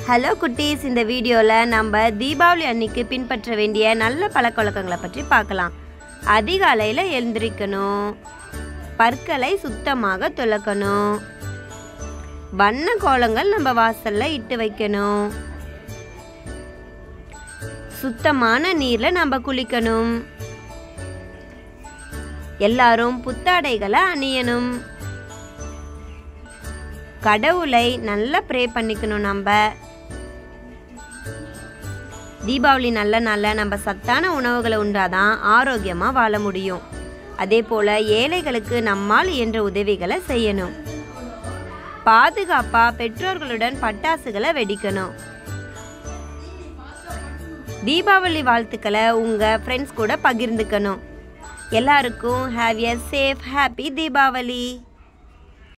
hello குட்டீஸ் இந்த வீடியோவில் நம்ம தீபாவளி அன்னைக்கு பின்பற்ற வேண்டிய நல்ல பழக்கவழக்கங்களை பற்றி பார்க்கலாம் அதிகாலையில் எழுந்திரிக்கணும் பற்களை சுத்தமாக துலக்கணும் வண்ண கோலங்கள் நம்ம வாசல்ல இட்டு வைக்கணும் சுத்தமான நீரில் நம்ம குளிக்கணும் எல்லாரும் புத்தாடைகளை அணியணும் கடவுளை நல்லா ப்ரே பண்ணிக்கணும் நம்ம தீபாவளி நல்ல நாளில் நம்ம சத்தான உணவுகளை உண்டாதான் ஆரோக்கியமாக வாழ முடியும் அதே போல் ஏழைகளுக்கு நம்மால் இயன்ற உதவிகளை செய்யணும் பாதுகாப்பாக பெற்றோர்களுடன் பட்டாசுகளை வெடிக்கணும் தீபாவளி வாழ்த்துக்களை உங்கள் ஃப்ரெண்ட்ஸ் கூட பகிர்ந்துக்கணும் எல்லாருக்கும் have a safe happy Deepavali